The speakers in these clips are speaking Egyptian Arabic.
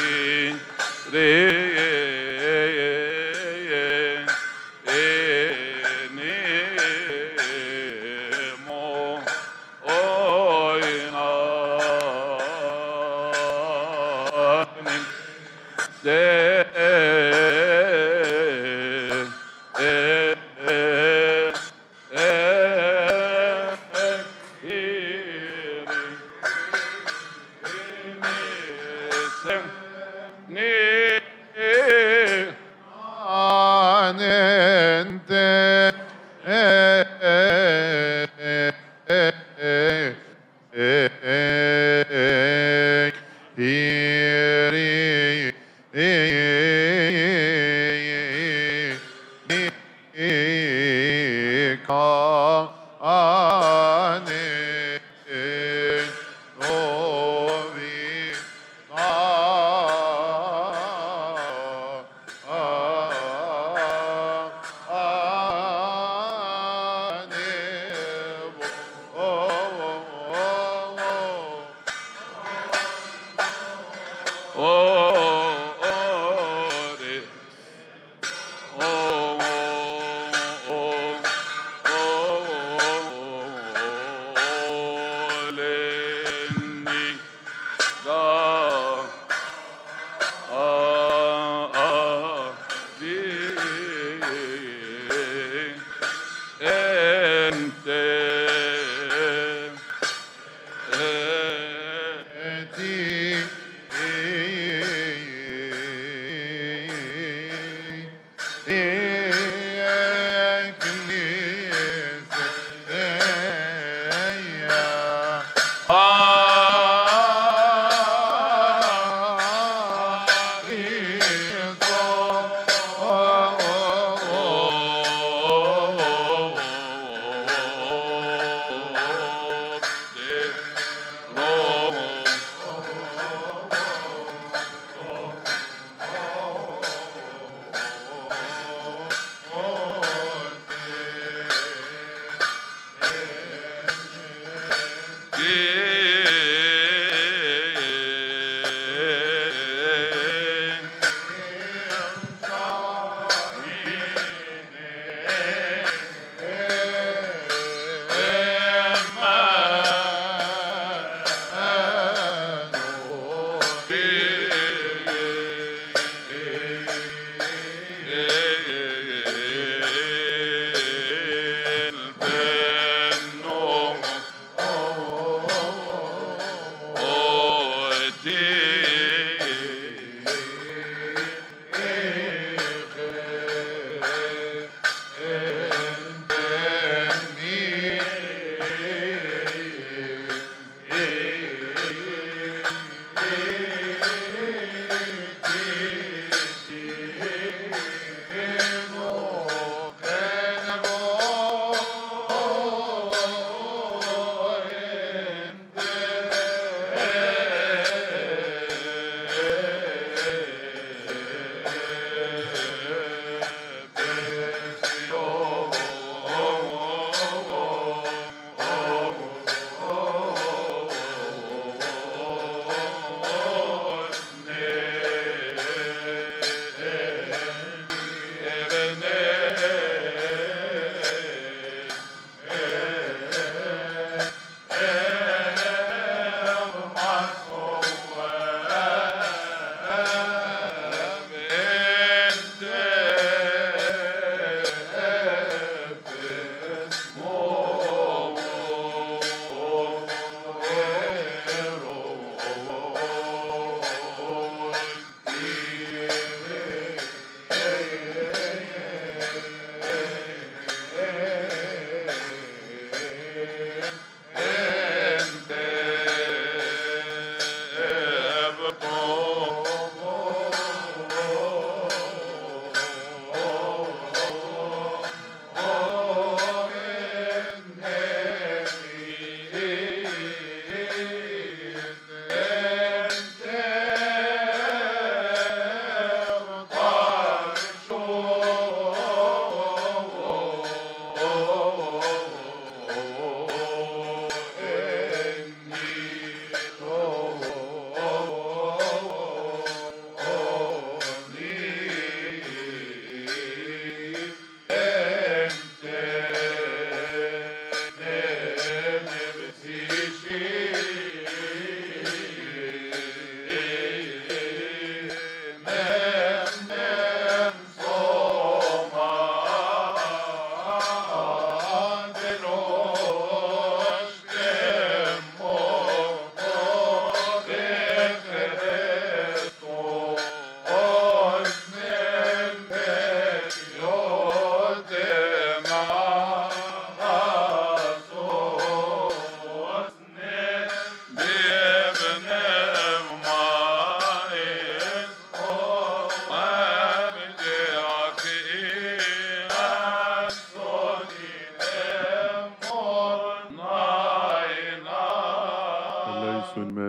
أنت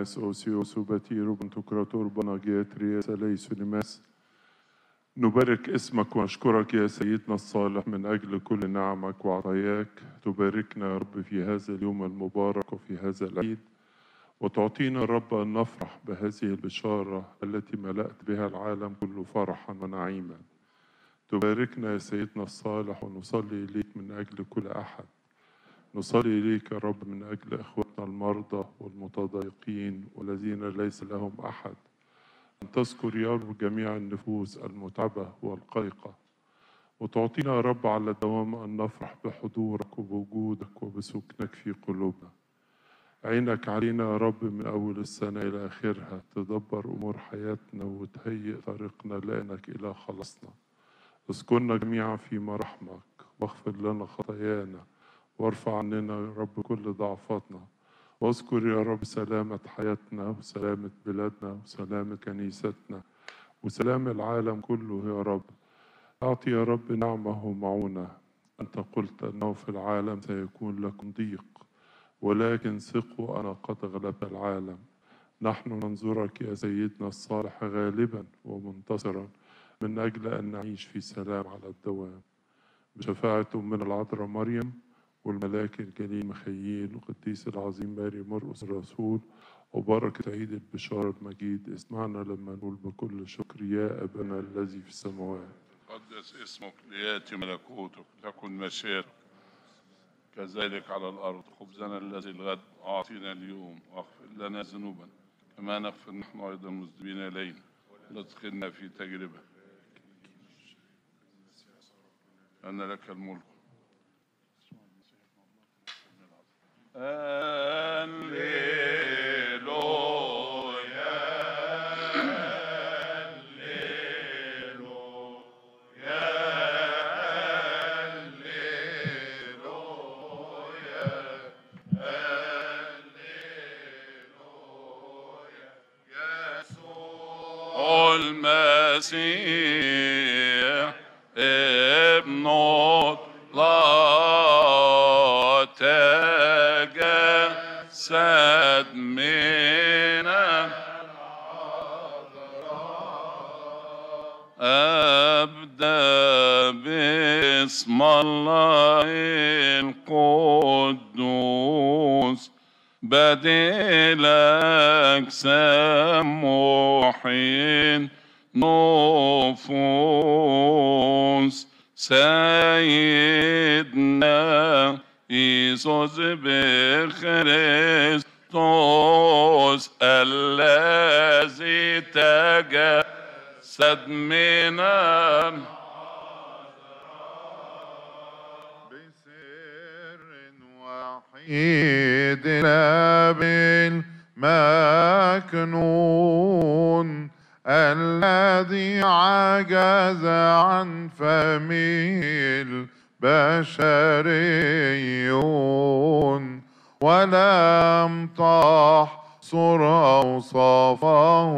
ناس أوسيوس وباتير وبنتوكراتور بناجياترياس ليسونيماس نبارك اسمك ونشكرك يا سيدنا الصالح من أجل كل نعمك وعطاياك تباركنا يا رب في هذا اليوم المبارك وفي هذا العيد وتعطينا يا رب أن نفرح بهذه البشارة التي ملأت بها العالم كله فرحا ونعيما تباركنا يا سيدنا الصالح ونصلي إليك من أجل كل أحد نصلي إليك يا رب من أجل إخوتنا المرضى والمتضايقين والذين ليس لهم أحد أن تذكر يا رب جميع النفوس المتعبة والقلقة وتعطينا يا رب على الدوام أن نفرح بحضورك وبوجودك وبسكنك في قلوبنا عينك علينا يا رب من أول السنة إلى آخرها تدبر أمور حياتنا وتهيئ طريقنا لأنك إلى خلصنا اذكرنا جميعا في مراحمك واغفر لنا خطايانا وارفع عننا يا رب كل ضعفاتنا واذكر يا رب سلامة حياتنا وسلامة بلادنا وسلامة كنيستنا وسلام العالم كله يا رب أعطي يا رب نعمة ومعونة أنت قلت أنه في العالم سيكون لكم ضيق ولكن ثقوا أنا قد غلبت العالم نحن ننظرك يا سيدنا الصالح غالبا ومنتصرا من أجل أن نعيش في سلام على الدوام بشفاعة أمنا العذراء مريم والملاك الجليل مخيل والقديس العظيم ماري مرقس الرسول وبركة عيد البشارة المجيد اسمعنا لما نقول بكل شكر يا أبنا الذي في السماوات قدس اسمك لياتي ملكوتك تكن مشيئتك كذلك على الأرض خبزنا الذي الغد أعطينا اليوم واغفر لنا ذنوبنا كما نغفر نحن أيضا المذنبين إلينا لا تدخلنا في تجربة أن لك الملك هللويا المسيح ابن الله تجسد من أبدأ باسم الله القدوس بديل أجسام محين نفوس سيدنا إيسوس بخريستوس الذي تجسد من بسر وحيد الاب المكنون الذي عجز عن فمه البشريون ولم تحصر أوصافه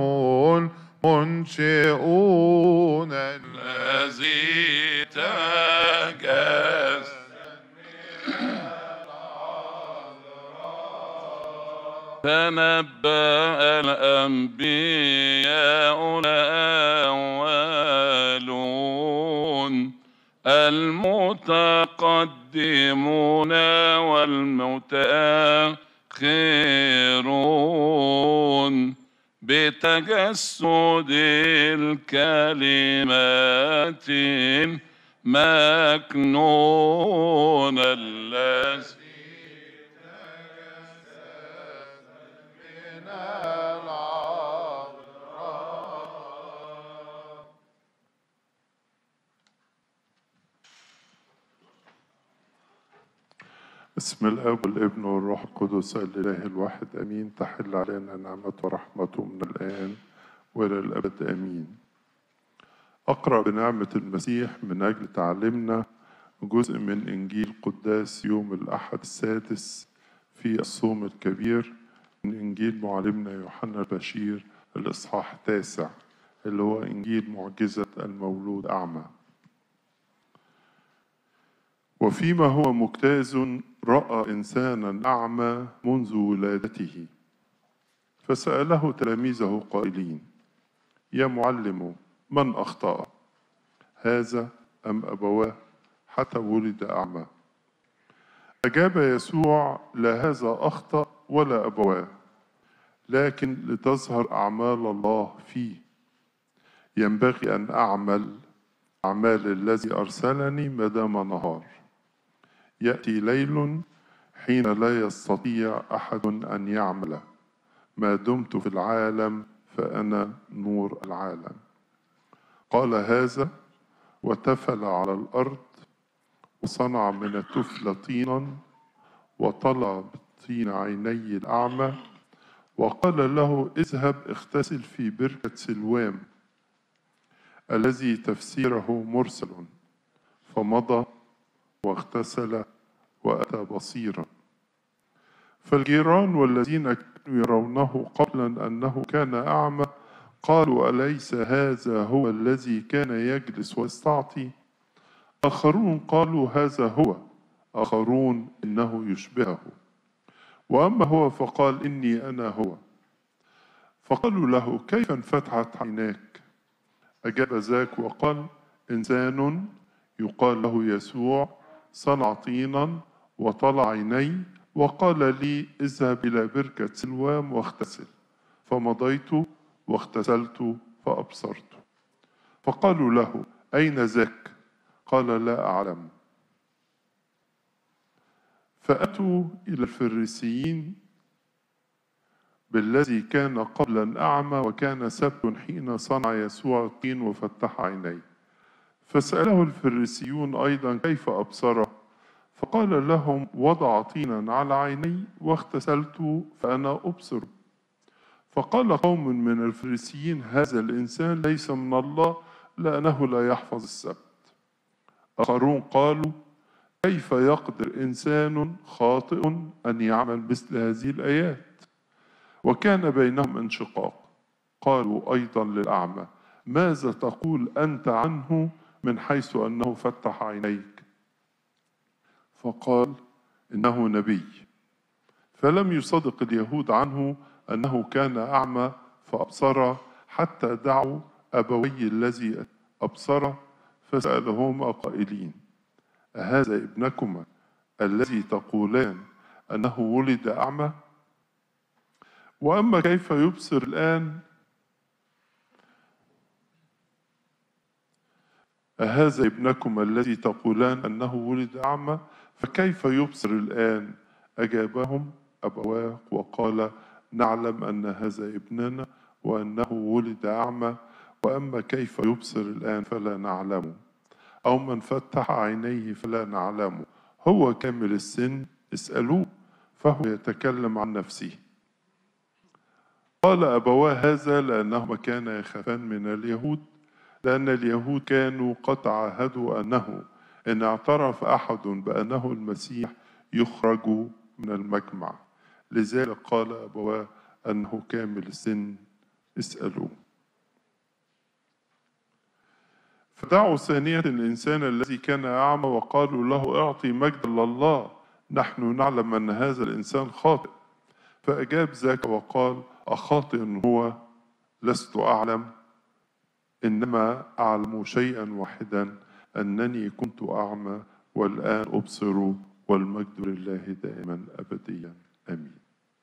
المنشئون الذي تجسد تنبأ الأنبياء الأولون المتقدمون والمتأخرون بتجسد الكلمات مكنون الذي من العذراء بسم الاب والابن والروح القدس الاله الواحد امين تحل علينا نعمته ورحمته من الان والى الابد امين اقرا بنعمه المسيح من اجل تعلمنا جزء من انجيل قداس يوم الاحد السادس في الصوم الكبير من انجيل معلمنا يوحنا البشير الاصحاح التاسع اللي هو انجيل معجزه المولود اعمى وفيما هو مجتاز راى انسانا اعمى منذ ولادته فسأله تلاميذه قائلين يا معلم من أخطأ هذا أم أبواه حتى ولد أعمى أجاب يسوع لا هذا أخطأ ولا أبواه لكن لتظهر أعمال الله فيه ينبغي أن أعمل أعمال الذي أرسلني ما دام نهار يأتي ليل حين لا يستطيع أحد أن يعمل ما دمت في العالم فأنا نور العالم قال هذا وتفل على الأرض وصنع من التفل طينا وطلع بالطين عيني الأعمى وقال له اذهب اغتسل في بركة سلوام الذي تفسيره مرسل فمضى واغتسل وأتى بصيرا فالجيران والذين كانوا يرونه قبلا أنه كان أعمى قالوا أليس هذا هو الذي كان يجلس ويستعطي آخرون قالوا هذا هو آخرون إنه يشبهه وأما هو فقال إني أنا هو فقالوا له كيف انفتحت عيناك أجاب ذاك وقال إنسان يقال له يسوع صنع طينا وطلع عيني وقال لي اذهب إلى بركة سلوام واغتسل فمضيت واغتسلت فأبصرت فقالوا له أين ذاك قال لا أعلم فأتوا إلى الفريسيين بالذي كان قبلا أعمى وكان سبت حين صنع يسوع الطين وفتح عينيه فسأله الفريسيون أيضا كيف أبصر فقال لهم وضع طينا على عيني واغتسلت فأنا أبصر فقال قوم من الفريسيين هذا الإنسان ليس من الله لأنه لا يحفظ السبت آخرون قالوا كيف يقدر إنسان خاطئ أن يعمل مثل هذه الآيات وكان بينهم انشقاق قالوا أيضا للأعمى ماذا تقول أنت عنه من حيث أنه فتح عينيك فقال إنه نبي فلم يصدق اليهود عنه أنه كان أعمى فأبصر حتى دعوا أبوي الذي أبصر فسألهما قائلين أهذا ابنكما الذي تقولان أنه ولد أعمى وأما كيف يبصر الآن أهذا ابنكم الذي تقولان أنه ولد أعمى فكيف يبصر الآن أجابهم أبواه وقال نعلم أن هذا ابننا وأنه ولد أعمى وأما كيف يبصر الآن فلا نعلم أو من فتح عينيه فلا نعلم هو كامل السن اسألوه فهو يتكلم عن نفسه قال أبواه هذا لأنهما كانا يخافان من اليهود لأن اليهود كانوا قد عاهدوا أنه إن اعترف أحد بأنه المسيح يخرج من المجمع لذلك قال أبواه أنه كامل السن اسألوه فدعوا ثانية الإنسان الذي كان أعمى وقالوا له أعطي مجدا لله نحن نعلم أن هذا الإنسان خاطئ فأجاب ذاك وقال أخاطئ هو لست أعلم إنما أعلم شيئا واحدا أنني كنت أعمى والآن أبصر والمجد لله دائما أبديا آمين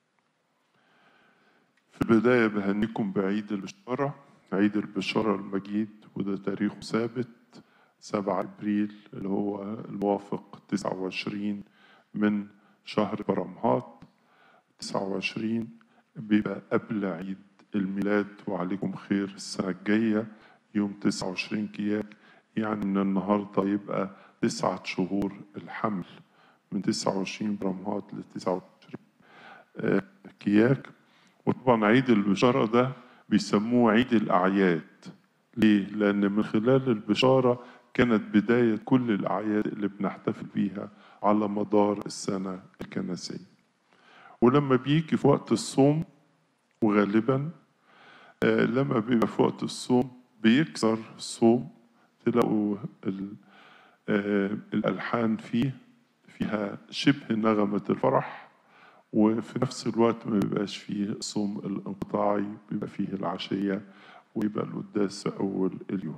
في البداية بهنيكم بعيد البشارة عيد البشارة المجيد وده تاريخه ثابت 7 أبريل اللي هو الموافق 29 من شهر برمهات 29 بيبقى قبل عيد الميلاد وعليكم خير السنة الجاية يوم 29 كياك يعني من النهاردة يبقى تسعة شهور الحمل من 29 برمهات ل 29 كياك وطبعا عيد البشارة ده بيسموه عيد الأعياد ليه؟ لأن من خلال البشارة كانت بداية كل الأعياد اللي بنحتفل بيها على مدار السنة الكنسية ولما بيجي في وقت الصوم وغالبا آه لما بيبقى في وقت الصوم بيكسر الصوم تلاقوا آه الألحان فيه فيها شبه نغمة الفرح وفي نفس الوقت ما بيبقاش فيه الصوم الانقطاعي بيبقى فيه العشية ويبقى القداس في أول اليوم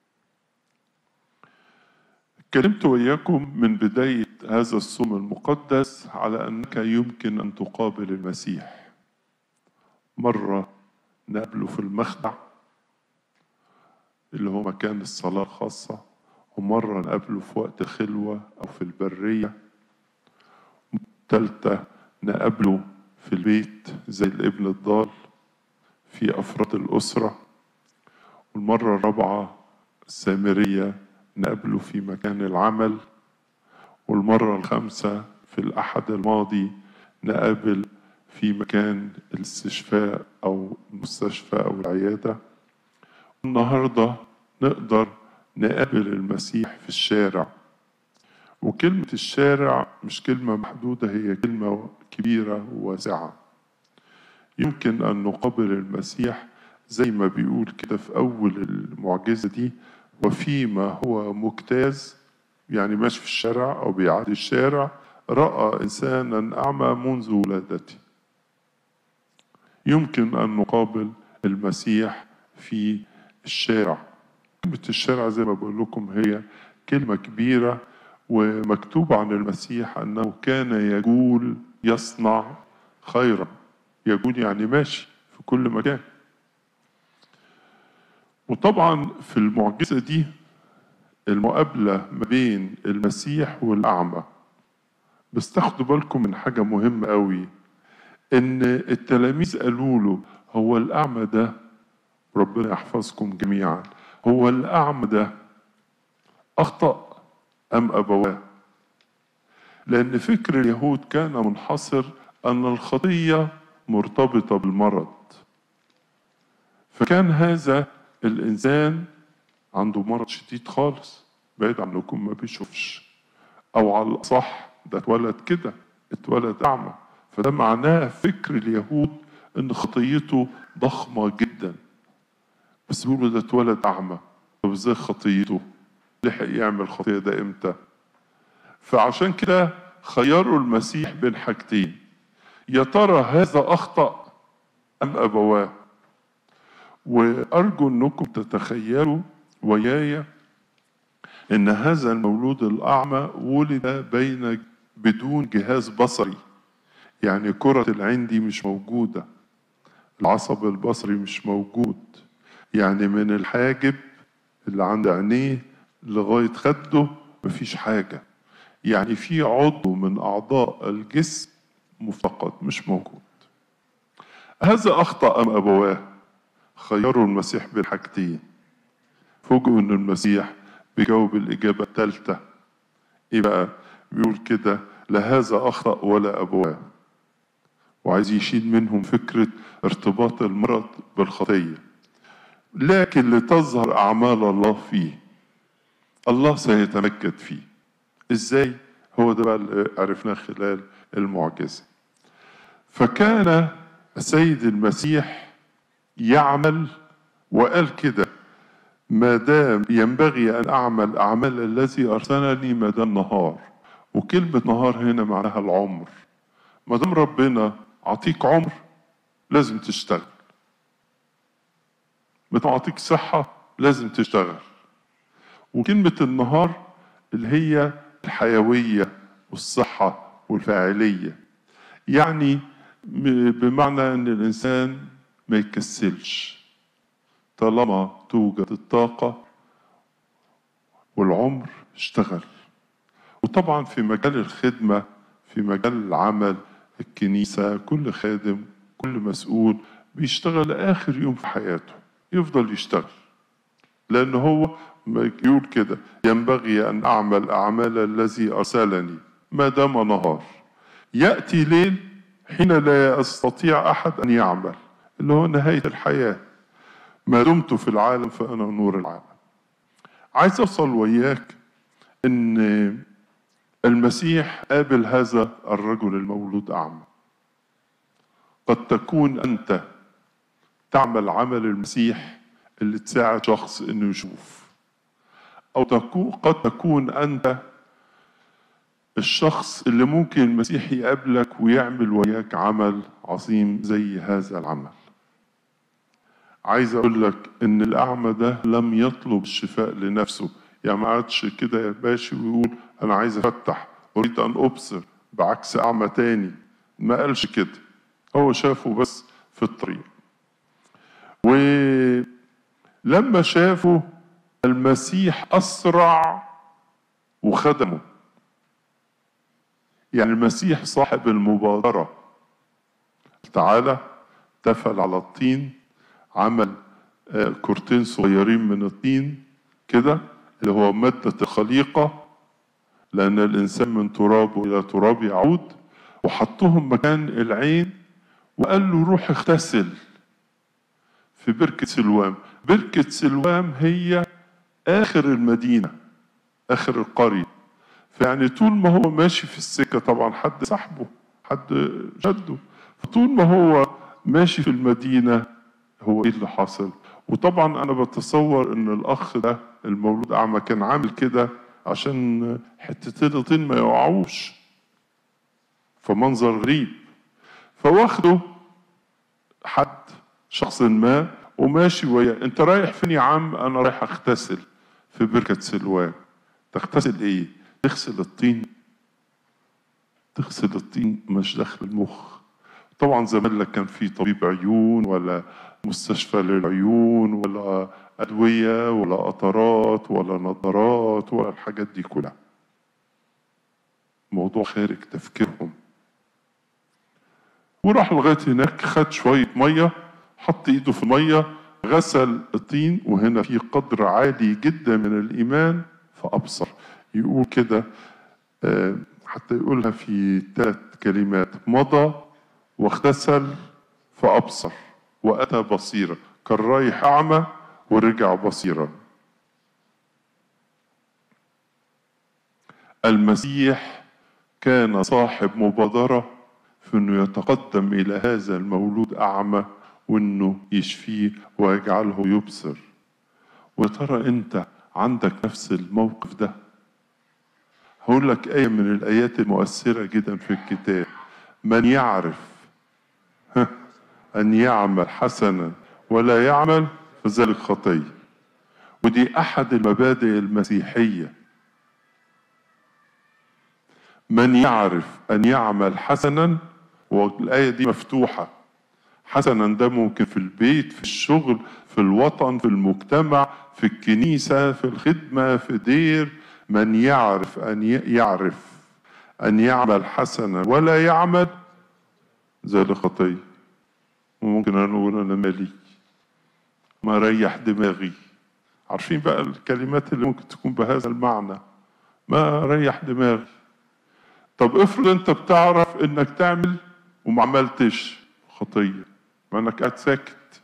اتكلمت وإياكم من بداية هذا الصوم المقدس على أنك يمكن أن تقابل المسيح مرة نقابله في المخدع اللي هو مكان الصلاة الخاصة ومرة نقابله في وقت خلوة أو في البرية تالتة نقابله في البيت زي الابن الضال في أفراد الأسرة والمرة الرابعة السامرية نقابله في مكان العمل والمرة الخامسة في الأحد الماضي نقابل في مكان الاستشفاء أو المستشفى أو العيادة النهاردة نقدر نقابل المسيح في الشارع وكلمة الشارع مش كلمة محدودة هي كلمة كبيرة وواسعة يمكن أن نقابل المسيح زي ما بيقول كده في أول المعجزة دي وفيما هو مجتاز يعني ماشي في الشارع أو بيعدي الشارع رأى إنسانا أعمى منذ ولادته يمكن أن نقابل المسيح في الشارع كلمة الشارع زي ما بقول لكم هي كلمة كبيرة ومكتوب عن المسيح أنه كان يقول يصنع خيرا يقول يعني ماشي في كل مكان وطبعا في المعجزة دي المقابلة ما بين المسيح والأعمى بس تاخدوا بالكم من حاجة مهمة قوي إن التلاميذ قالوا له هو الأعمى ده ربنا يحفظكم جميعا هو الأعمى ده أخطأ أم أبواه لأن فكر اليهود كان منحصر أن الخطية مرتبطة بالمرض فكان هذا الإنسان عنده مرض شديد خالص بعيد عنكم ما بيشوفش أو على الأصح ده اتولد كده اتولد أعمى فده معناه فكر اليهود إن خطيته ضخمة جدا بس بيقولوا ده اتولد أعمى طب ازاي خطيته؟ لحق يعمل خطية ده امتى؟ فعشان كده خيروا المسيح بين حاجتين يا ترى هذا أخطأ أم أبواه؟ وأرجو أنكم تتخيلوا وياي أن هذا المولود الأعمى ولد بين بدون جهاز بصري يعني كرة العين دي مش موجودة العصب البصري مش موجود يعني من الحاجب اللي عند عينيه لغاية خده مفيش حاجة يعني في عضو من أعضاء الجسم مفتقد مش موجود هذا أخطأ أم أبواه خيروا المسيح بين حاجتين فوجئوا ان المسيح بيجاوب الاجابه الثالثه ايه بقى بيقول كده لا هذا اخطا ولا ابواه وعايز يشيل منهم فكره ارتباط المرض بالخطيه لكن لتظهر اعمال الله فيه الله سيتمجد فيه ازاي هو ده بقى اللي عرفناه خلال المعجزه فكان السيد المسيح يعمل وقال كده ما دام ينبغي ان اعمل اعمال الذي ارسلني ما دام نهار وكلمه نهار هنا معناها العمر ما دام ربنا عطيك عمر لازم تشتغل ما دام عطيك صحه لازم تشتغل وكلمه النهار اللي هي الحيويه والصحه والفاعليه يعني بمعنى ان الانسان ما يكسلش طالما توجد الطاقة والعمر اشتغل وطبعا في مجال الخدمة في مجال العمل الكنيسة كل خادم كل مسؤول بيشتغل آخر يوم في حياته يفضل يشتغل لأن هو يقول كده ينبغي أن أعمل أعمال الذي أرسلني ما دام نهار يأتي ليل حين لا يستطيع أحد أن يعمل اللي هو نهاية الحياة ما دمت في العالم فأنا نور العالم عايز أوصل وياك إن المسيح قابل هذا الرجل المولود أعمى قد تكون أنت تعمل عمل المسيح اللي تساعد شخص إنه يشوف أو تكون قد تكون أنت الشخص اللي ممكن المسيح يقابلك ويعمل وياك عمل عظيم زي هذا العمل عايز اقول لك ان الاعمى ده لم يطلب الشفاء لنفسه يعني ما قعدش كده ماشي ويقول انا عايز افتح اريد ان ابصر بعكس اعمى تاني ما قالش كده هو شافه بس في الطريق ولما شافه المسيح اسرع وخدمه يعني المسيح صاحب المبادره تعالى تفل على الطين عمل آه، كورتين صغيرين من الطين كده اللي هو مادة الخليقة لأن الإنسان من تراب إلى تراب يعود وحطهم مكان العين وقال له روح اغتسل في بركة سلوام بركة سلوام هي آخر المدينة آخر القرية فيعني طول ما هو ماشي في السكة طبعا حد سحبه حد شده فطول ما هو ماشي في المدينة هو ايه اللي حاصل وطبعا انا بتصور ان الاخ ده المولود اعمى كان عامل كده عشان حتتين الطين ما يقعوش فمنظر غريب فواخده حد شخص ما وماشي وياه انت رايح فين يا عم انا رايح اغتسل في بركة سلوان تغتسل ايه تغسل الطين تغسل الطين مش داخل المخ طبعا زمان لا كان في طبيب عيون ولا مستشفى للعيون ولا أدوية ولا قطرات ولا نظارات ولا الحاجات دي كلها موضوع خارج تفكيرهم وراح لغاية هناك خد شوية مية حط ايده في المية غسل الطين وهنا في قدر عالي جدا من الإيمان فأبصر يقول كده آه، حتى يقولها في ثلاث كلمات مضى واغتسل فأبصر وأتى بصيرا كان رايح أعمى ورجع بصيرا المسيح كان صاحب مبادرة في أنه يتقدم إلى هذا المولود أعمى وأنه يشفيه ويجعله يبصر وترى أنت عندك نفس الموقف ده هقول لك آية من الآيات المؤثرة جدا في الكتاب من يعرف ها أن يعمل حسنا ولا يعمل فذلك خطية ودي أحد المبادئ المسيحية من يعرف أن يعمل حسنا والآية دي مفتوحة حسنا ده ممكن في البيت في الشغل في الوطن في المجتمع في الكنيسة في الخدمة في دير من يعرف أن ي- يعرف أن يعمل حسنا ولا يعمل ذلك خطية وممكن أنا أقول أنا مالي ما ريح دماغي عارفين بقى الكلمات اللي ممكن تكون بهذا المعنى ما ريح دماغي طب افرض انت بتعرف انك تعمل وما عملتش خطيه ما انك قاعد ساكت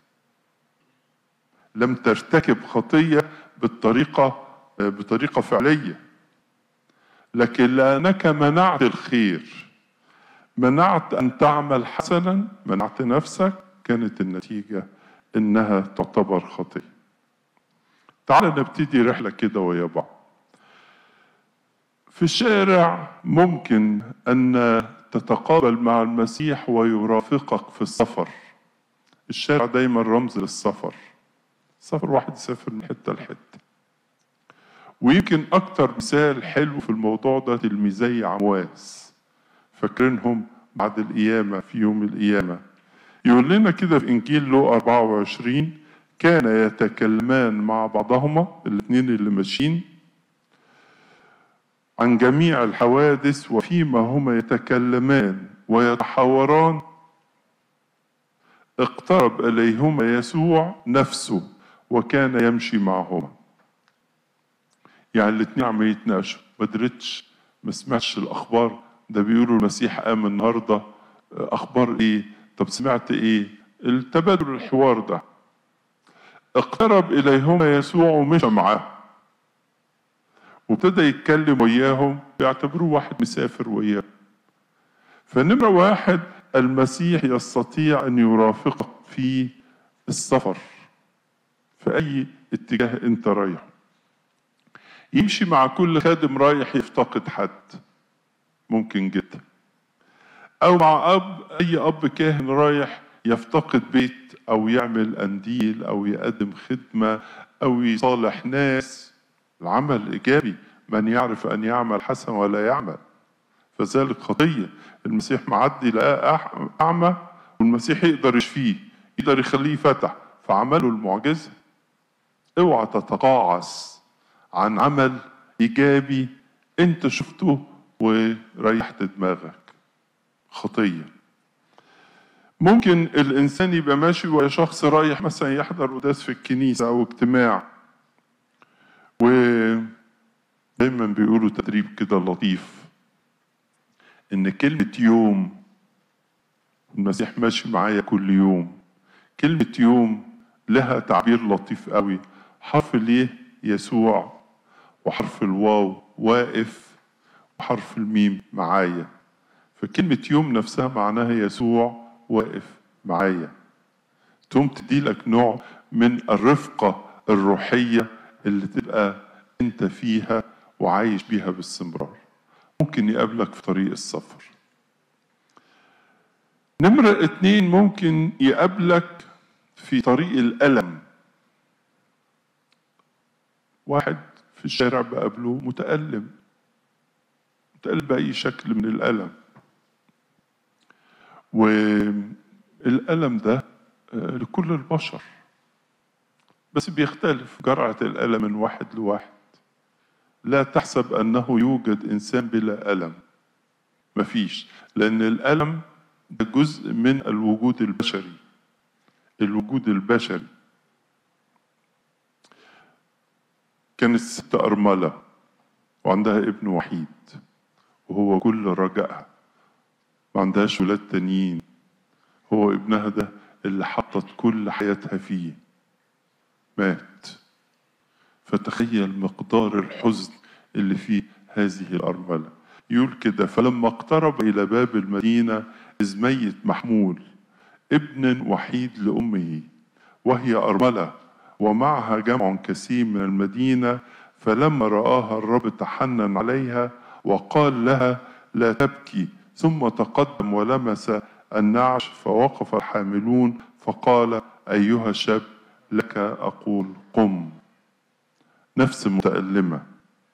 لم ترتكب خطيه بالطريقه بطريقه فعليه لكن لانك منعت الخير منعت ان تعمل حسنا منعت نفسك كانت النتيجه انها تعتبر خطيه تعال نبتدي رحله كده ويا بعض في الشارع ممكن ان تتقابل مع المسيح ويرافقك في السفر الشارع دايما رمز للسفر سفر واحد يسافر من حته لحته ويمكن اكتر مثال حلو في الموضوع ده تلميذي عمواس فاكرينهم بعد القيامه في يوم القيامه يقول لنا كده في انجيل لو 24 كان يتكلمان مع بعضهما الاثنين اللي ماشيين عن جميع الحوادث وفيما هما يتكلمان ويتحاوران اقترب اليهما يسوع نفسه وكان يمشي معهما يعني الاثنين عم يتناقشوا ما درتش ما سمعتش الاخبار ده بيقولوا المسيح قام النهارده اخبار ايه طب سمعت ايه التبادل الحوار ده اقترب اليهما يسوع ومشى معاه وابتدى يتكلم وياهم بيعتبروه واحد مسافر وياهم فنمرة واحد المسيح يستطيع أن يرافقك في السفر في أي اتجاه أنت رايح يمشي مع كل خادم رايح يفتقد حد ممكن جدا او مع اب اي اب كاهن رايح يفتقد بيت او يعمل قنديل او يقدم خدمه او يصالح ناس العمل ايجابي من يعرف ان يعمل حسن ولا يعمل فذلك خطيه المسيح معدي لقاه أح- اعمى والمسيح يقدر يشفيه يقدر يخليه فتح فعمله المعجزه اوعى تتقاعس عن عمل ايجابي انت شفته وريحت دماغك خطيه ممكن الانسان يبقى ماشي وهو شخص رايح مثلا يحضر قداس في الكنيسه او اجتماع و دايما بيقولوا تدريب كده لطيف ان كلمه يوم المسيح ماشي معايا كل يوم كلمه يوم لها تعبير لطيف قوي حرف ليه يسوع وحرف الواو واقف وحرف الميم معايا فكلمة يوم نفسها معناها يسوع واقف معايا تقوم تدي لك نوع من الرفقة الروحية اللي تبقى انت فيها وعايش بيها باستمرار ممكن يقابلك في طريق السفر نمرة اتنين ممكن يقابلك في طريق الألم واحد في الشارع بقابله متألم متألم بأي شكل من الألم والألم ده آه، لكل البشر بس بيختلف جرعة الألم من واحد لواحد لا تحسب أنه يوجد إنسان بلا ألم مفيش لأن الألم ده جزء من الوجود البشري الوجود البشري كانت ست أرملة وعندها ابن وحيد وهو كل رجائها ما عندهاش ولاد تانيين هو ابنها ده اللي حطت كل حياتها فيه مات فتخيل مقدار الحزن اللي في هذه الأرملة يقول كده فلما اقترب إلى باب المدينة إذ ميت محمول ابن وحيد لأمه وهي أرملة ومعها جمع كثير من المدينة فلما رآها الرب تحنن عليها وقال لها لا تبكي ثم تقدم ولمس النعش فوقف الحاملون فقال أيها الشاب لك أقول قم نفس متألمة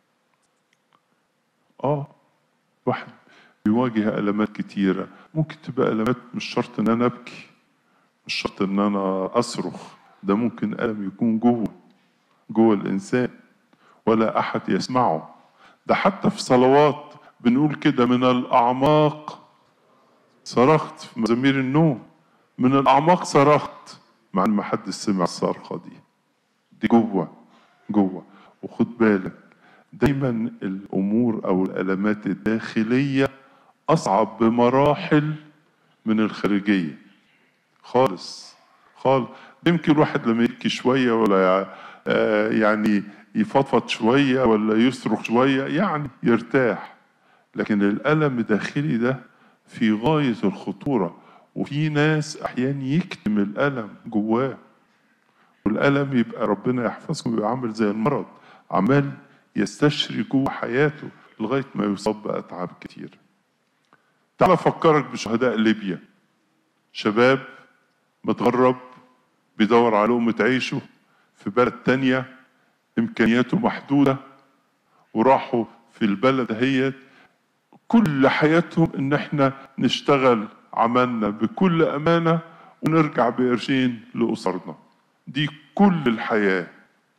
آه واحد بيواجه ألمات كتيرة ممكن تبقى ألمات مش شرط إن أنا أبكي مش شرط إن أنا أصرخ ده ممكن ألم يكون جوه جوه الإنسان ولا أحد يسمعه ده حتى في صلوات بنقول كده من الأعماق صرخت في مزامير النوم من الأعماق صرخت مع إن ما حد سمع الصرخة دي دي جوه جوه وخد بالك دايما الأمور أو الألمات الداخلية أصعب بمراحل من الخارجية خالص خالص يمكن الواحد لما يبكي شوية ولا آه، يعني يفضفض شوية ولا يصرخ شوية يعني يرتاح لكن الألم الداخلي ده في غاية الخطورة وفي ناس أحيانا يكتم الألم جواه والألم يبقى ربنا يحفظكم يبقى عامل زي المرض عمال يستشري جوه حياته لغاية ما يصاب بأتعاب كتير تعال أفكرك بشهداء ليبيا شباب متغرب بيدور على لقمة عيشه في بلد تانية إمكانياته محدودة وراحوا في البلد هي كل حياتهم إن إحنا نشتغل عملنا بكل أمانة ونرجع بقرشين لأسرنا دي كل الحياة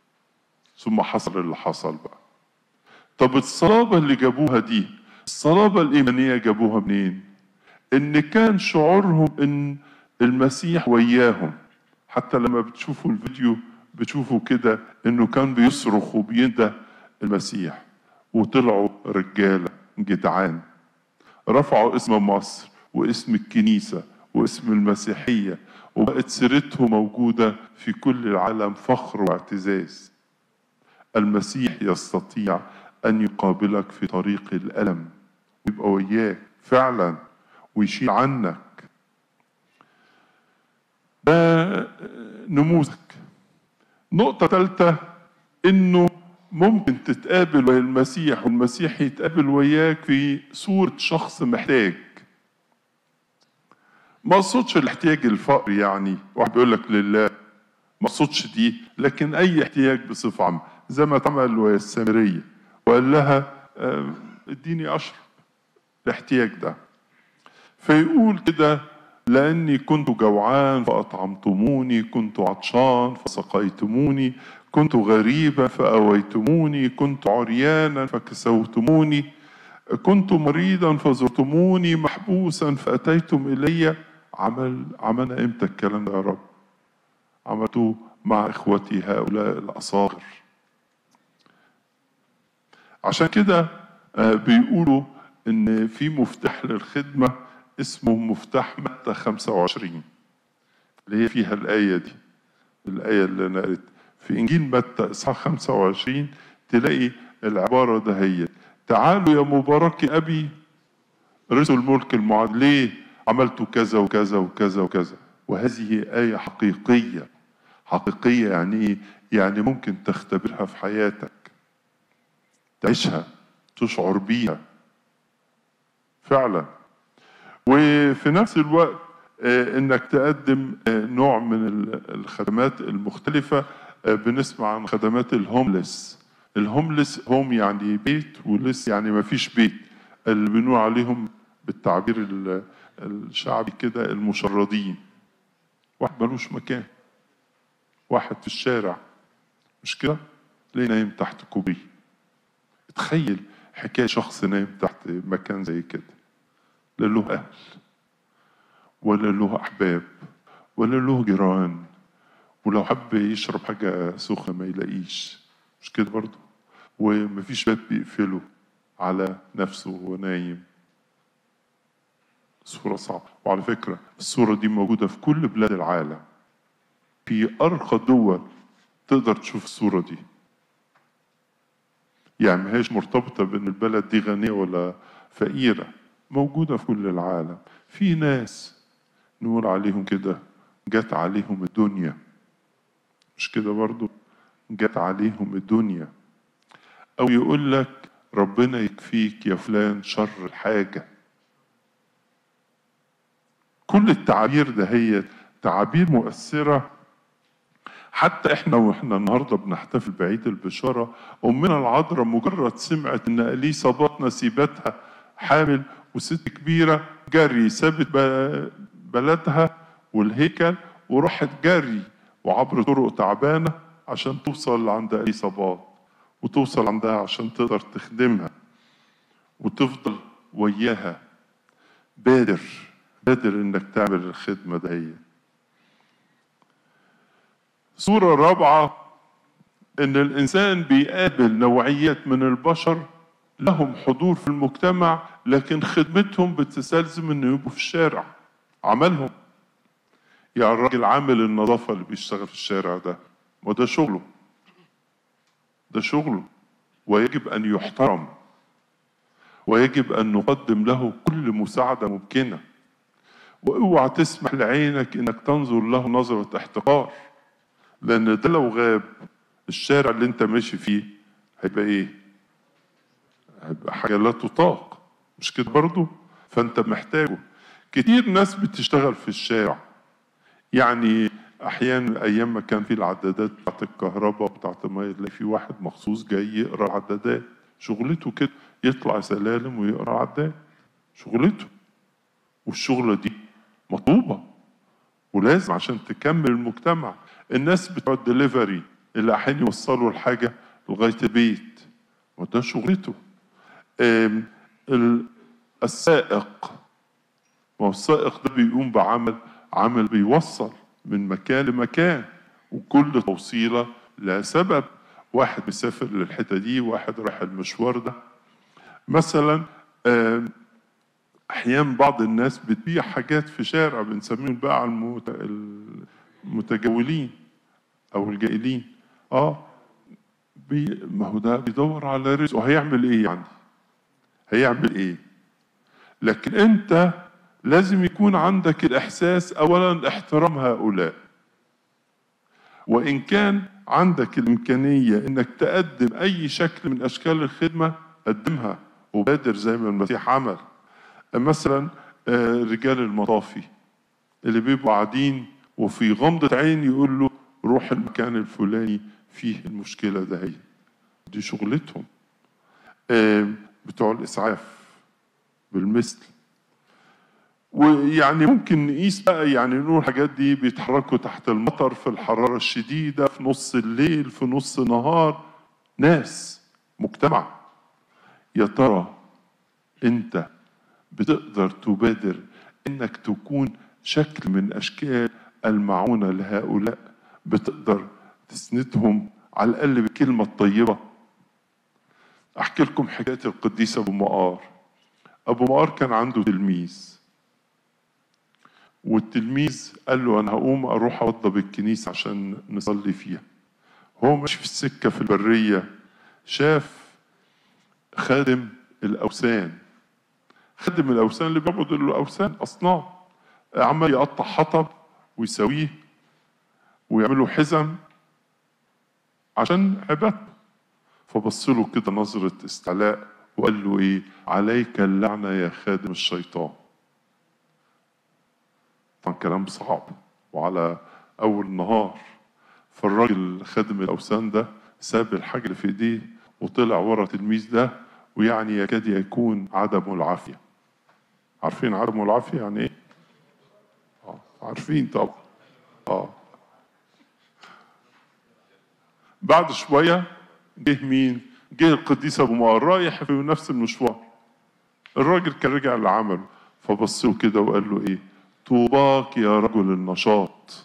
ثم حصل اللي حصل بقى طب الصلابة اللي جابوها دي الصلابة الإيمانية جابوها منين إن كان شعورهم إن المسيح وياهم حتى لما بتشوفوا الفيديو بتشوفوا كده إنه كان بيصرخ وبينده المسيح وطلعوا رجالة جدعان رفعوا اسم مصر واسم الكنيسة واسم المسيحية وبقت سيرتهم موجودة في كل العالم فخر واعتزاز المسيح يستطيع أن يقابلك في طريق الألم ويبقى وياك فعلا ويشيل عنك ده نموذج نقطة ثالثة إنه ممكن تتقابل ويا المسيح والمسيح يتقابل وياك في صورة شخص محتاج ما اقصدش الاحتياج الفقر يعني واحد بيقول لك لله ما اقصدش دي لكن اي احتياج بصفه عامه زي ما اتعمل ويا السامريه وقال لها آه، اديني اشرب الاحتياج ده فيقول كده لاني كنت جوعان فاطعمتموني كنت عطشان فسقيتموني كنت غريبا فاويتموني كنت عريانا فكسوتموني كنت مريضا فزرتموني محبوسا فاتيتم الي عمل عملنا امتى الكلام ده يا رب عملته مع اخوتي هؤلاء الاصاغر عشان كده آه، بيقولوا ان في مفتاح للخدمه اسمه مفتاح متى 25 اللي هي فيها الايه دي الايه اللي انا قريت في انجيل متى اصحاح 25 تلاقي العباره ده هي تعالوا يا مبارك ابي رثوا الملك المعاد ليه عملت كذا وكذا وكذا وكذا وهذه آية حقيقية حقيقية يعني إيه؟ يعني ممكن تختبرها في حياتك تعيشها تشعر بيها فعلا وفي نفس الوقت آه، انك تقدم آه، نوع من ال- الخدمات المختلفة آه، بنسمع عن خدمات الهوملس الهوملس هوم يعني بيت ولس يعني ما فيش بيت اللي بنقول عليهم بالتعبير ال- الشعبي كده المشردين واحد ملوش مكان واحد في الشارع مش كده ليه نايم تحت كوبري تخيل حكاية شخص نايم تحت مكان زي كده لا له أهل ولا له أحباب ولا له جيران ولو حب يشرب حاجة سخنة ما يلاقيش مش كده برضه ومفيش باب بيقفله على نفسه وهو نايم صورة صعبة وعلى فكرة الصورة دي موجودة في كل بلاد العالم في أرقى الدول تقدر تشوف الصورة دي يعني ما هيش مرتبطة بأن البلد دي غنية ولا فقيرة موجودة في كل العالم في ناس نقول عليهم كده جت عليهم الدنيا مش كده برضو جت عليهم الدنيا أو يقول لك ربنا يكفيك يا فلان شر الحاجة كل التعابير ده هي تعابير مؤثرة حتى احنا واحنا النهارده بنحتفل بعيد البشاره امنا العذراء مجرد سمعت ان اليصابات نسيبتها حامل وست كبيره جري سابت ب- بلدها والهيكل وراحت جري وعبر طرق تعبانه عشان توصل عند اليصابات وتوصل عندها عشان تقدر تخدمها وتفضل وياها بادر بادر انك تعمل الخدمه دهيت صورة رابعة إن الإنسان بيقابل نوعيات من البشر لهم حضور في المجتمع لكن خدمتهم بتستلزم إنه يبقوا في الشارع عملهم يعني الراجل عامل النظافة اللي بيشتغل في الشارع ده ما ده شغله ده شغله ويجب أن يحترم ويجب أن نقدم له كل مساعدة ممكنة واوعى تسمح لعينك انك تنظر له نظرة احتقار لان ده لو غاب الشارع اللي انت ماشي فيه هيبقى ايه هيبقى حاجة لا تطاق مش كده برضو فانت محتاجه كتير ناس بتشتغل في الشارع يعني احيانا ايام ما كان في العدادات بتاعت الكهرباء بتاعت الميه تلاقي في واحد مخصوص جاي يقرا العدادات شغلته كده يطلع سلالم ويقرا العداد شغلته والشغله دي مطلوبه ولازم عشان تكمل المجتمع الناس بتوع الدليفري اللي احيانا يوصلوا الحاجه لغايه البيت وده شغلته آم، ال- السائق ما هو السائق ده بيقوم بعمل عمل بيوصل من مكان لمكان وكل توصيله لها سبب واحد مسافر للحته دي واحد رايح المشوار ده مثلا آم، احيانا بعض الناس بتبيع حاجات في شارع بنسميهم الباعة المت- المتجولين او الجائلين اه بي ما هو ده بيدور على رزقه هيعمل ايه يعني هيعمل ايه لكن انت لازم يكون عندك الاحساس اولا احترام هؤلاء وإن كان عندك الإمكانية إنك تقدم أي شكل من أشكال الخدمة قدمها وبادر زي ما المسيح عمل مثلا آه، رجال المطافي اللي بيبقوا قاعدين وفي غمضة عين يقول له روح المكان الفلاني فيه المشكلة ده هي دي شغلتهم آه، بتوع الإسعاف بالمثل ويعني ممكن نقيس بقى يعني نقول الحاجات دي بيتحركوا تحت المطر في الحرارة الشديدة في نص الليل في نص النهار ناس مجتمع يا ترى انت بتقدر تبادر انك تكون شكل من اشكال المعونة لهؤلاء بتقدر تسندهم على الاقل بالكلمة الطيبة احكي لكم حكاية القديس ابو مقار ابو مقار كان عنده تلميذ والتلميذ قال له انا هقوم اروح اوضب الكنيسه عشان نصلي فيها هو ماشي في السكه في البريه شاف خادم الاوثان خادم الاوثان اللي بيعبد الاوثان اصنام عمال يقطع حطب ويسويه ويعملوا حزم عشان عبادته فبص له كده نظره استعلاء وقال له ايه عليك اللعنه يا خادم الشيطان طبعا كلام صعب وعلى اول النهار فالراجل خادم الاوثان ده ساب الحاجه اللي في ايديه وطلع ورا التلميذ ده ويعني يكاد يكون عدم العافيه عارفين عدم العافيه يعني ايه؟ آه عارفين طبعا اه بعد شويه جه مين؟ جه القديس ابو مقر رايح في نفس المشوار الراجل كان رجع لعمله فبص له كده وقال له ايه؟ طوباك يا رجل النشاط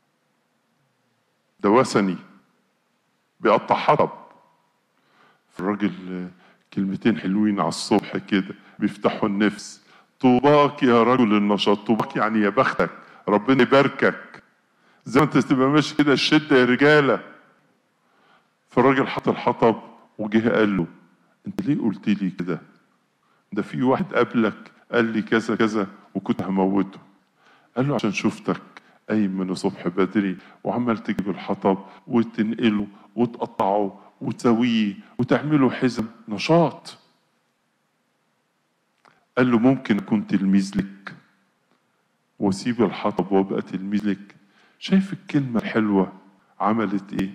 ده وثني بيقطع حطب الراجل كلمتين حلوين على الصبح كده بيفتحوا النفس طوباك يا رجل النشاط طوباك يعني يا بختك ربنا يباركك زي ما انت تبقى ماشي كده الشده يا رجاله فالراجل حط الحطب وجه قال له انت ليه قلت لي كده ده في واحد قبلك قال لي كذا كذا وكنت هموته قال له عشان شفتك قايم من الصبح بدري وعمال تجيب الحطب وتنقله وتقطعه وتسويه وتعمله حزم نشاط قال له ممكن اكون تلميذ لك واسيب الحطب وابقى تلميذ لك شايف الكلمة الحلوة عملت ايه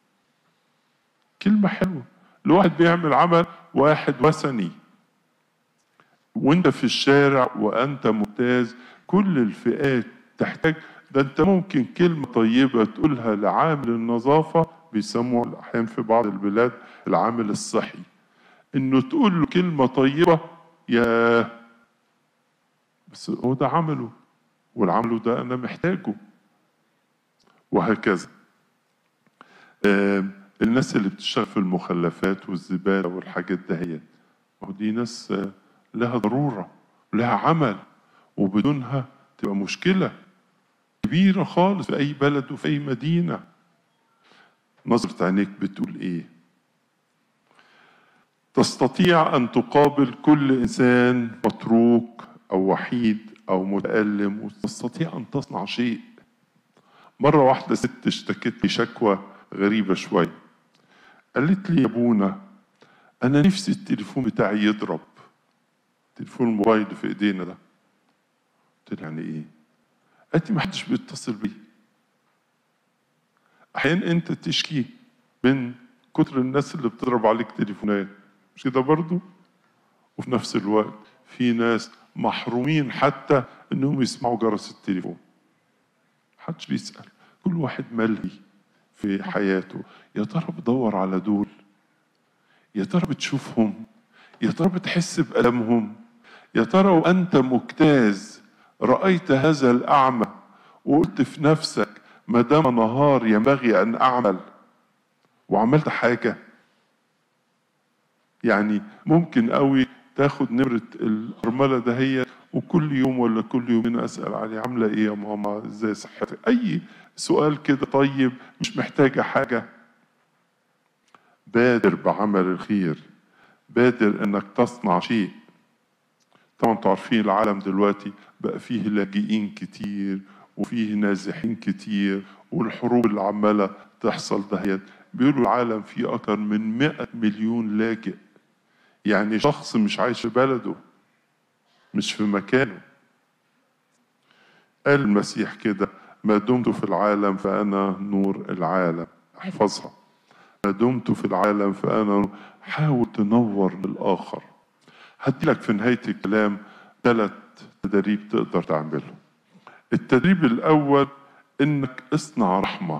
كلمة حلوة الواحد بيعمل عمل واحد وثني وانت في الشارع وانت ممتاز كل الفئات تحتاج ده انت ممكن كلمة طيبة تقولها لعامل النظافة بيسموه احيانا في بعض البلاد العامل الصحي انه تقول له كلمة طيبة يا بس هو ده عمله والعمله ده انا محتاجه وهكذا آه الناس اللي بتشتغل في المخلفات والزبالة والحاجات دهيت ما هو دي ناس آه لها ضرورة لها عمل وبدونها تبقى مشكلة كبيرة خالص في أي بلد وفي أي مدينة نظرة عينيك بتقول إيه تستطيع أن تقابل كل إنسان متروك أو وحيد أو متألم وتستطيع أن تصنع شيء مرة واحدة ست اشتكت لي شكوى غريبة شوية قالت لي يا ابونا أنا نفسي التليفون بتاعي يضرب تليفون الموبايل في إيدينا ده قلت لها يعني إيه؟ قالت لي ما حدش بيتصل بي أحيانا أنت تشكي من كتر الناس اللي بتضرب عليك تليفونات مش كده برضو؟ وفي نفس الوقت في ناس محرومين حتى انهم يسمعوا جرس التليفون محدش بيسأل كل واحد ملهي في حياته يا ترى بدور على دول يا ترى بتشوفهم يا ترى بتحس بألمهم يا ترى وأنت مجتاز رأيت هذا الأعمى وقلت في نفسك ما دام نهار ينبغي أن أعمل وعملت حاجة يعني ممكن قوي تاخد نمرة الأرملة دهيت وكل يوم ولا كل يومين أسأل عليه عاملة إيه يا ماما إزاي صحتك أي سؤال كده طيب مش محتاجة حاجة بادر بعمل الخير بادر إنك تصنع شيء طبعا انتوا عارفين العالم دلوقتي بقى فيه لاجئين كتير وفيه نازحين كتير والحروب اللي عمالة تحصل دهيت بيقولوا العالم فيه أكتر من 100 مليون لاجئ يعني شخص مش عايش في بلده مش في مكانه قال المسيح كده ما دمت في العالم فأنا نور العالم احفظها ما دمت في العالم فأنا حاول تنور للآخر هديلك في نهاية الكلام ثلاث تدريب تقدر تعملهم التدريب الأول إنك اصنع رحمة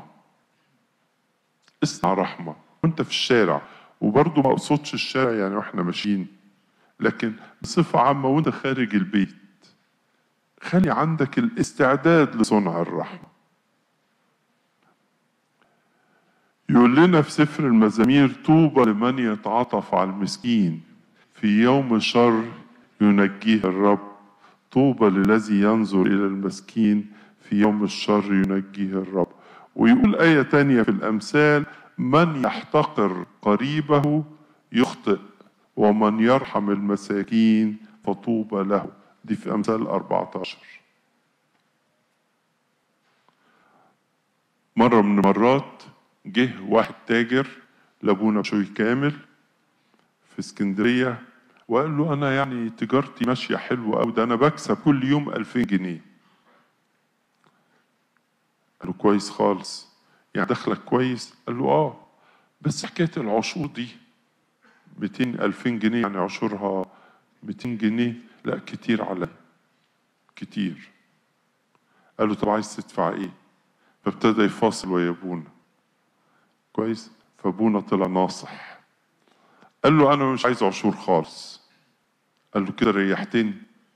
اصنع رحمة وانت في الشارع وبرضه ما اقصدش الشارع يعني واحنا ماشيين لكن بصفة عامة وانت خارج البيت خلي عندك الاستعداد لصنع الرحمة يقول لنا في سفر المزامير طوبى لمن يتعاطف على المسكين في يوم الشر ينجيه الرب طوبى للذي ينظر إلى المسكين في يوم الشر ينجيه الرب ويقول آية تانية في الأمثال من يحتقر قريبه يخطئ ومن يرحم المساكين فطوبى له دي في أمثال 14 مرة من المرات جه واحد تاجر لابونا شوي كامل في اسكندرية وقال له أنا يعني تجارتي ماشية حلوة أوي ده أنا بكسب كل يوم 2000 جنيه قال له كويس خالص يعني دخلك كويس قال له اه بس حكايه العشور دي 200 2000 جنيه يعني عشورها 200 جنيه لا كتير علي كتير قال له طب عايز تدفع ايه فابتدى يفاصل ويا ابونا كويس فابونا طلع ناصح قال له انا مش عايز عشور خالص قال له كده ريحتني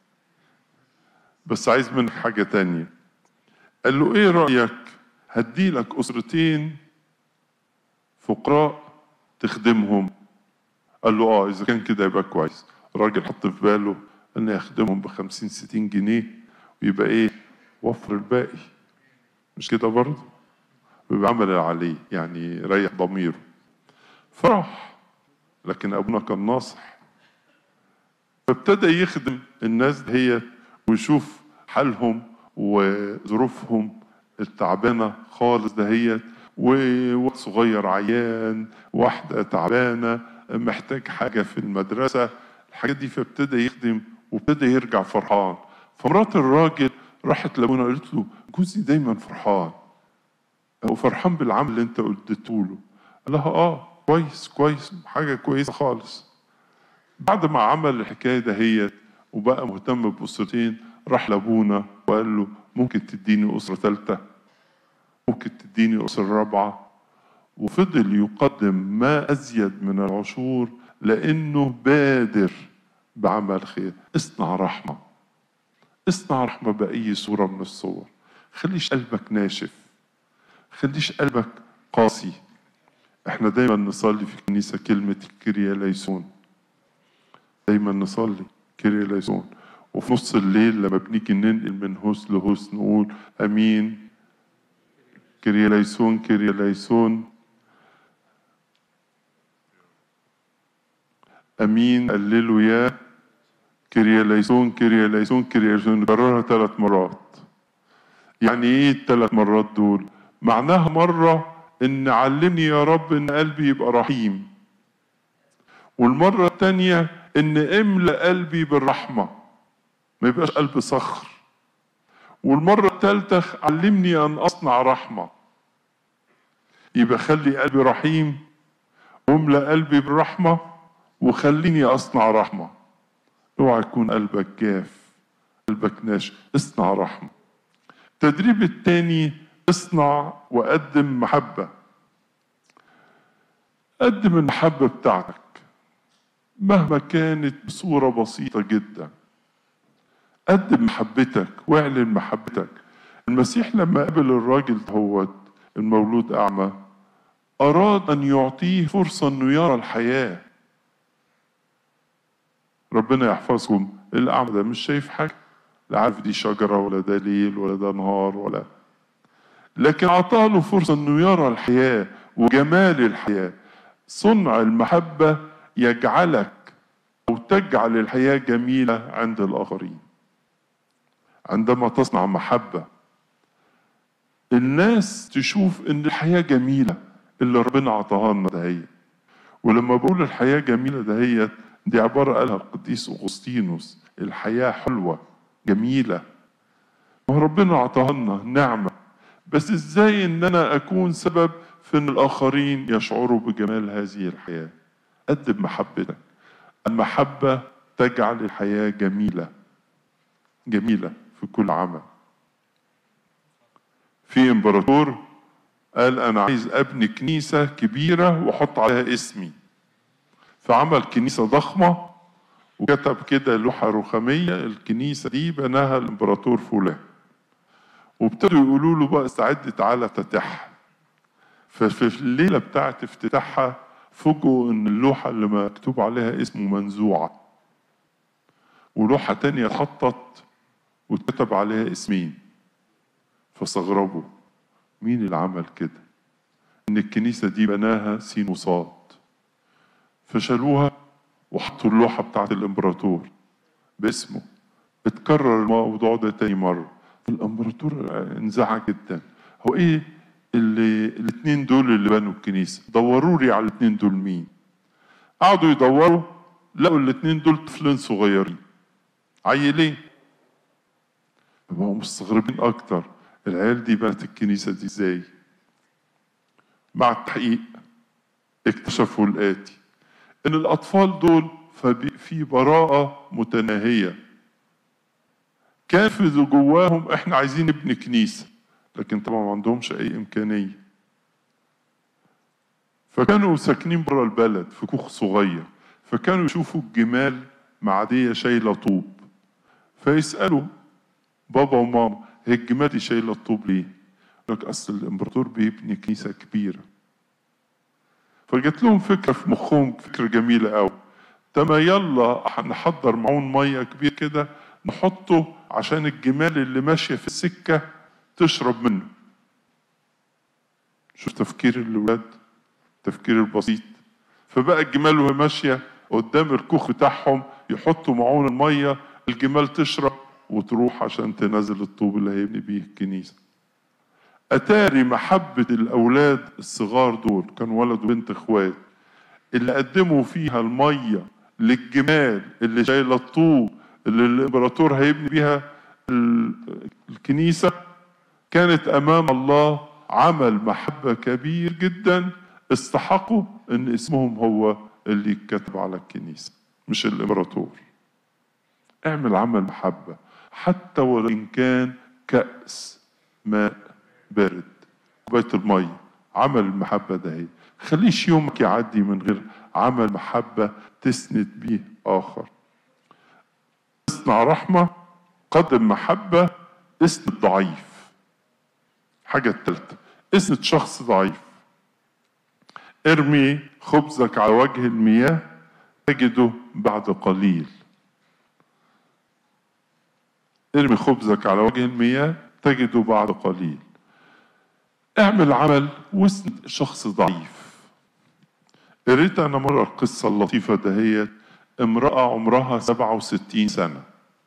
بس عايز منك حاجه تانية قال له ايه رايك هدي لك اسرتين فقراء تخدمهم قال له اه اذا كان كده يبقى كويس الراجل حط في باله انه يخدمهم ب 50 60 جنيه ويبقى ايه وفر الباقي مش كده برضه ويبقى عمل اللي عليه يعني ريح ضميره فرح لكن ابونا كان ناصح فابتدى يخدم الناس دهيت ويشوف حالهم وظروفهم التعبانه خالص دهيت وواحد صغير عيان واحده تعبانه محتاج حاجه في المدرسه الحاجات دي فابتدى يخدم وابتدى يرجع فرحان فمرات الراجل راحت لابونا قالت له جوزي دايما فرحان هو فرحان بالعمل اللي انت اديته له قال لها اه كويس كويس حاجه كويسه خالص بعد ما عمل الحكايه دهيت وبقى مهتم باسرتين راح لابونا وقال له ممكن تديني اسره ثالثه ممكن تديني اسره رابعه وفضل يقدم ما ازيد من العشور لانه بادر بعمل خير اصنع رحمه اصنع رحمه باي صوره من الصور خليش قلبك ناشف خليش قلبك قاسي احنا دايما نصلي في الكنيسه كلمه كريا ليسون دايما نصلي كريا ليسون وفي نص الليل لما بنيجي ننقل من هوس لهوس نقول امين كريا ليسون كريا ليسون امين قللوا يا كريا ليسون كريا ليسون كريا ليسون نكررها ثلاث مرات يعني ايه الثلاث مرات دول معناها مره ان علمني يا رب ان قلبي يبقى رحيم والمره الثانيه ان املا قلبي بالرحمه ما يبقاش قلب صخر والمره الثالثه علمني ان اصنع رحمه يبقى خلي قلبي رحيم واملا قلبي بالرحمه وخليني اصنع رحمه اوعى يكون قلبك جاف قلبك ناشف اصنع رحمه التدريب الثاني اصنع وقدم محبه قدم المحبه بتاعتك مهما كانت بصوره بسيطه جدا قدم محبتك واعلن محبتك المسيح لما قابل الراجل هوت المولود اعمى اراد ان يعطيه فرصه انه يرى الحياه ربنا يحفظكم الاعمى ده مش شايف حاجه لا عارف دي شجره ولا ده ليل ولا ده نهار ولا لكن اعطاه له فرصه انه يرى الحياه وجمال الحياه صنع المحبه يجعلك او تجعل الحياه جميله عند الاخرين عندما تصنع محبه الناس تشوف ان الحياة جميلة اللي ربنا عطاها لنا دهيت ولما بقول الحياة جميلة دهيت دي عبارة قالها القديس أغسطينوس الحياة حلوة جميلة ما هو ربنا عطاها لنا نعمة بس ازاي ان انا اكون سبب في ان الاخرين يشعروا بجمال هذه الحياة قدم محبتك المحبة تجعل الحياة جميلة جميلة في كل عمل في امبراطور قال انا عايز ابني كنيسة كبيرة واحط عليها اسمي فعمل كنيسة ضخمة وكتب كده لوحة رخامية الكنيسة دي بناها الامبراطور فلان وابتدوا يقولوا له بقى استعد تعالى افتتحها ففي الليلة بتاعت افتتاحها فوجئوا ان اللوحة اللي مكتوب عليها اسمه منزوعة ولوحة تانية اتحطت واتكتب عليها اسمين فاستغربوا مين اللي عمل كده ان الكنيسة دي بناها سين وصاد فشالوها وحطوا اللوحة بتاعت الامبراطور باسمه اتكرر الموضوع ده تاني مرة الامبراطور انزعج جدا هو ايه اللي الاثنين دول اللي بنوا الكنيسة دوروا لي على الاثنين دول مين قعدوا يدوروا لقوا الاثنين دول طفلين صغيرين عيلين بقوا مستغربين اكتر العيال دي بنت الكنيسة دي ازاي مع التحقيق اكتشفوا الآتي إن الأطفال دول فبي- في براءة متناهية كان في جواهم إحنا عايزين نبني كنيسة لكن طبعا ما عندهمش أي إمكانية فكانوا ساكنين بره البلد في كوخ صغير فكانوا يشوفوا الجمال معدية شايلة طوب فيسألوا بابا وماما هي الجمال دي شايلة الطوب ليه؟ يقول لك أصل الإمبراطور بيبني كنيسة كبيرة فجت لهم فكرة في مخهم فكرة جميلة قوي طب يلا نحضر معون مية كبير كده نحطه عشان الجمال اللي ماشية في السكة تشرب منه شوف تفكير الولاد التفكير البسيط فبقى الجمال وهي ماشية قدام الكوخ بتاعهم يحطوا معون المية الجمال تشرب وتروح عشان تنزل الطوب اللي هيبني بيه الكنيسة أتاري محبة الأولاد الصغار دول كان ولد وبنت إخوات اللي قدموا فيها المية للجمال اللي شايلة الطوب اللي الإمبراطور هيبني بيها ال- الكنيسة كانت أمام الله عمل محبة كبير جدا استحقوا إن اسمهم هو اللي يتكتب على الكنيسة مش الإمبراطور اعمل عمل محبة حتى وإن كان كأس ماء بارد كوباية المية عمل المحبة ده هي خليش يومك يعدي من غير عمل محبة تسند بيه آخر اصنع رحمة قدم محبة اسند ضعيف حاجة التالتة اسند شخص ضعيف ارمي خبزك على وجه المياه تجده بعد قليل ارمي خبزك على وجه المياه تجده بعد قليل اعمل عمل واسند شخص ضعيف قريت انا مرة القصة اللطيفة دهيت امرأة عمرها 67 سنة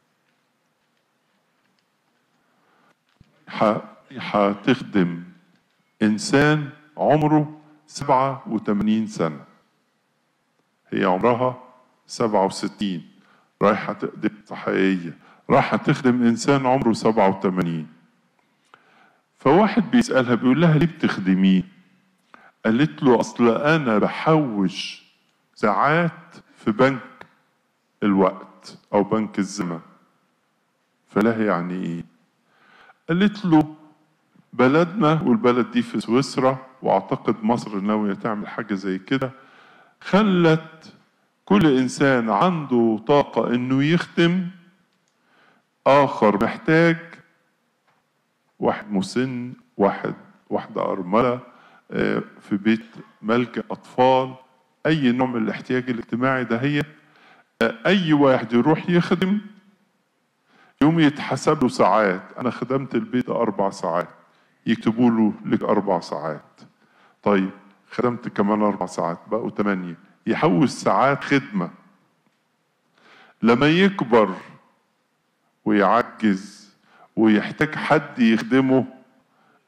ح- هتخدم انسان عمره 87 سنة هي عمرها 67 رايحة تقدم حقيقية رايحة تخدم إنسان عمره 87 فواحد بيسألها بيقول لها ليه بتخدميه؟ قالت له أصل أنا بحوش ساعات في بنك الوقت أو بنك الزمن فلها يعني إيه؟ قالت له بلدنا والبلد دي في سويسرا واعتقد مصر ناويه تعمل حاجه زي كده خلت كل انسان عنده طاقه انه يخدم اخر محتاج واحد مسن واحد واحده ارمله آه، في بيت ملجأ اطفال اي نوع من الاحتياج الاجتماعي ده هي آه، اي واحد يروح يخدم يوم يتحسب له ساعات انا خدمت البيت ده اربع ساعات يكتبوا له لك اربع ساعات طيب خدمت كمان اربع ساعات بقوا ثمانيه يحوش ساعات خدمه لما يكبر ويعجز ويحتاج حد يخدمه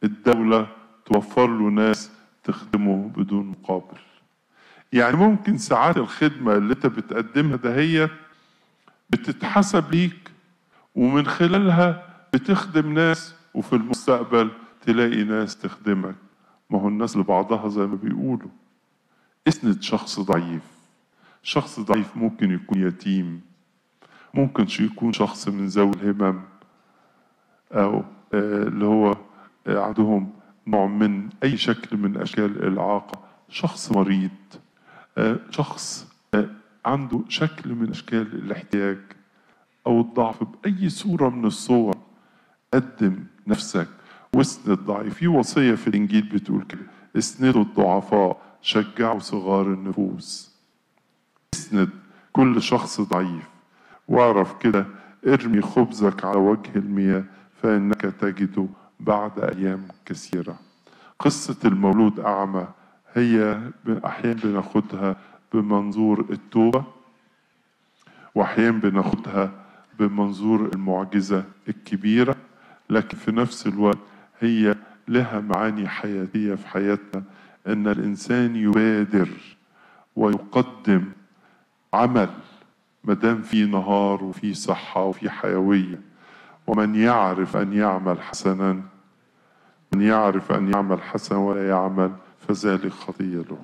الدولة توفر له ناس تخدمه بدون مقابل يعني ممكن ساعات الخدمة اللي انت بتقدمها دهيت بتتحسب ليك ومن خلالها بتخدم ناس وفي المستقبل تلاقي ناس تخدمك ما هو الناس لبعضها زي ما بيقولوا اسند شخص ضعيف شخص ضعيف ممكن يكون يتيم ممكن يكون شخص من ذوي الهمم أو آه، اللي هو آه، عندهم نوع من أي شكل من أشكال الإعاقة شخص مريض آه، شخص آه، عنده شكل من أشكال الاحتياج أو الضعف بأي صورة من الصور قدم نفسك واسند الضعيف في وصية في الإنجيل بتقول كده اسندوا الضعفاء شجعوا صغار النفوس اسند كل شخص ضعيف واعرف كده ارمي خبزك على وجه المياه فإنك تجده بعد أيام كثيرة قصة المولود أعمى هي أحيانا بناخدها بمنظور التوبة وأحيانا بناخدها بمنظور المعجزة الكبيرة لكن في نفس الوقت هي لها معاني حياتية في حياتنا أن الإنسان يبادر ويقدم عمل ما دام في نهار وفي صحة وفي حيوية ومن يعرف أن يعمل حسنا من يعرف أن يعمل حسنا ولا يعمل فذلك خطية له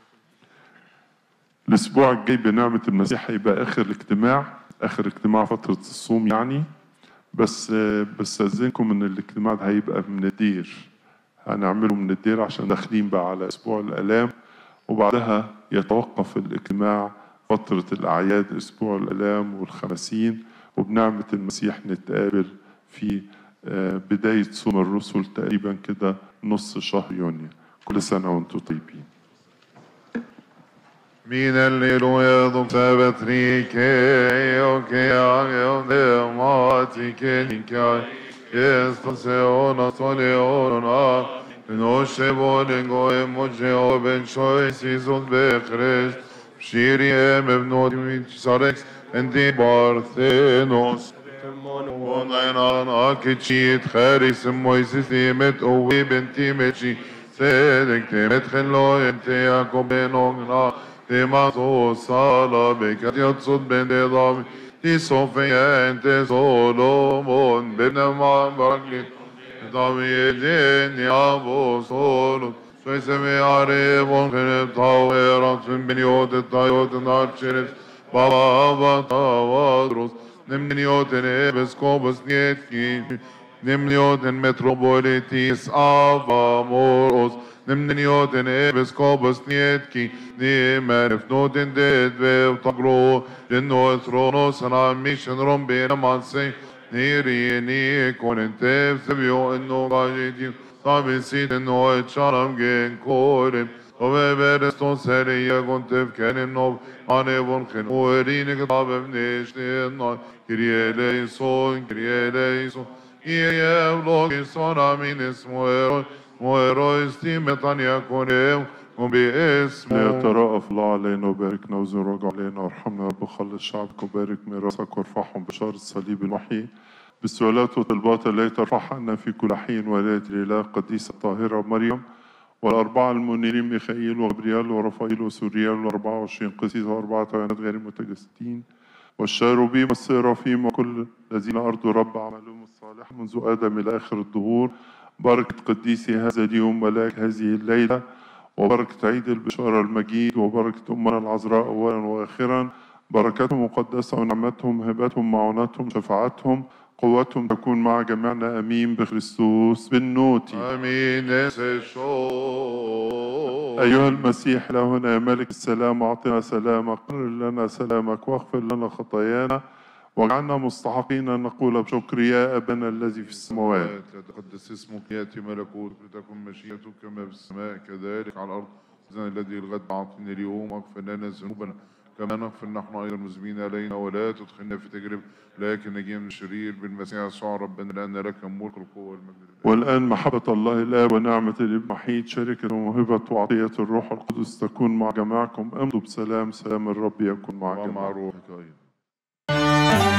الأسبوع الجاي بنعمة المسيح هيبقى آخر الاجتماع آخر اجتماع فترة الصوم يعني بس بستأذنكم إن الاجتماع ده هيبقى من الدير هنعمله من الدير عشان داخلين بقى على أسبوع الآلام وبعدها يتوقف الاجتماع فترة الأعياد أسبوع الآلام والخمسين وبنعمة المسيح نتقابل في آه، بداية صوم الرسل تقريبا كده نص شهر يونيو كل سنة وانتم طيبين Min alleluia, doctor Patrick, och jag är dramatiker, likar, Jesus är ona, tole ona, نوشه بولن گوه مجه و بن شوی سیزون بخرش شیری مبنود میتسارکس اندی بارثنوس ونين اكتشيت خارس مويسيس تيمت اوي بنتي متشي سيدك تيمت خلو انت ياكم بينوغنا تيماتو صالا بك يتصد بين دضام تي صوفيا انت سولومون بن ما برقلت داويدين يا ابو سولو سويسمي عريبون خرب طاويرات من بنيوت الطايوت نار شرف بابا تاوادروس نمنيوتن ابسكوبس نيتكي نمنيوتن متروبوليتيس افاموروس نمنيوتن ابسكوبس نيتكي نيمن فنوتن ديد وطقرو لنو ثرونوس راميشن روم بين مانسي نيري نيكون انت سبيو انو قاجيتي طابي سيد انو اتشارم جين كورن وببرستون سريا كنت بكان النوب أنا بنخن ورينك طاب بنشتي النار كريه ليسون كريه ليسون إيه بلوك صورة من اسمه إيرو وإيرو استيمتان يكون وباسمه ليترأف الله علينا وباركنا وزرج علينا وارحمنا يا رب خلص شعبك وبارك ميراثك وارفعهم بشار الصليب المحيي بالسؤالات والطلبات التي ترفعها عنا في كل حين ولاية الإله القديسة الطاهرة مريم والأربعة المنيرين ميخائيل وغبريال ورفائيل وسوريال والأربعة وعشرين قسيس وأربعة عينات غير المتجسدين والشاروبيم والسيرافيم وكل الذين أرضوا رب عملهم الصالح منذ آدم إلى آخر الدهور بركة قديسي هذا اليوم ملاك هذه الليلة وبركة عيد البشارة المجيد وبركة أمنا العذراء أولا وآخرا بركاتهم مقدسة ونعمتهم هباتهم معوناتهم شفاعتهم قوتهم تكون مع جميعنا أمين بخريستوس بالنوتي آمين سشو أيها المسيح لهنا يا ملك السلام أعطنا سلامك قرر لنا سلامك واغفر لنا خطايانا واجعلنا مستحقين أن نقول بشكر يا أبانا الذي في السماوات تقدس اسمك ياتي ملكوتك لتكن مشيئتك كما في السماء كذلك على الارض خبزنا الذي الغد اعطنا اليوم واغفر لنا ذنوبنا كما نغفر نحن ايضا المذنبين علينا ولا تدخلنا في تجربه لكن نجينا من الشرير بالمسيح يسوع ربنا لان لك الملك والقوه والمجد لله. والآن محبة الله الآب ونعمة الابن الوحيد شركة وموهبة وعطية الروح القدس تكون مع جميعكم امضوا بسلام سلام الرب يكون مع ومع جميعكم روحك ايضا